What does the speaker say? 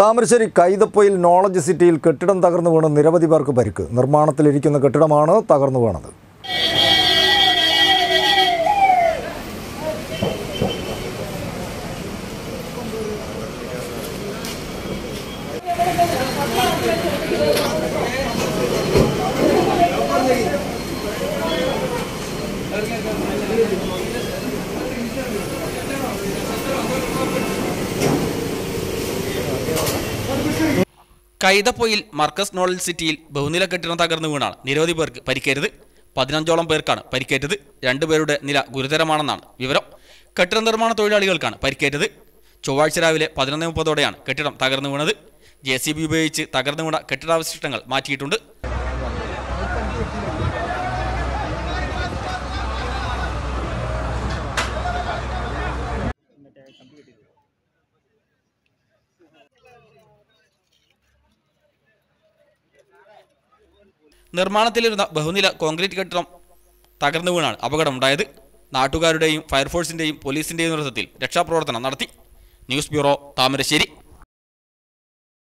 Thamarassery Kaithapoyil knowledge സിറ്റിയിൽ കെട്ടിടം തകർന്നു വീണ് നിരവധി പേർക്ക് പരിക്ക് നിർമ്മാണത്തിലിരിക്കുന്ന കെട്ടിടമാണ് തകർന്നു വീണത് കൈതപ്പൊയിൽ മർക്കസ് നോളജ് സിറ്റിയിൽ ബഹുനില കെട്ടിടം തകർന്നു വീണാണ് നിരവധി പേർക്ക് പരിക്കേറ്റത് പതിനഞ്ചോളം പേർക്കാണ് പരിക്കേറ്റത് രണ്ടുപേരുടെ നില ഗുരുതരമാണെന്നാണ് വിവരം കെട്ടിട നിർമ്മാണ തൊഴിലാളികൾക്കാണ് പരിക്കേറ്റത് ചൊവ്വാഴ്ച രാവിലെ പതിനൊന്ന് മുപ്പതോടെയാണ് കെട്ടിടം തകർന്നു വീണത് ജെ സി ബി ഉപയോഗിച്ച് തകർന്നു വീണ കെട്ടിടാവശിഷ്ടങ്ങൾ മാറ്റിയിട്ടുണ്ട് നിർമ്മാണത്തിലിരുന്ന ബഹുനില കോൺക്രീറ്റ് കെട്ടിടം തകർന്നു വീണാണ് അപകടമുണ്ടായത് നാട്ടുകാരുടെയും ഫയർഫോഴ്സിന്റെയും പോലീസിന്റെയും നേതൃത്വത്തിൽ രക്ഷാപ്രവർത്തനം നടത്തി ന്യൂസ് ബ്യൂറോ താമരശ്ശേരി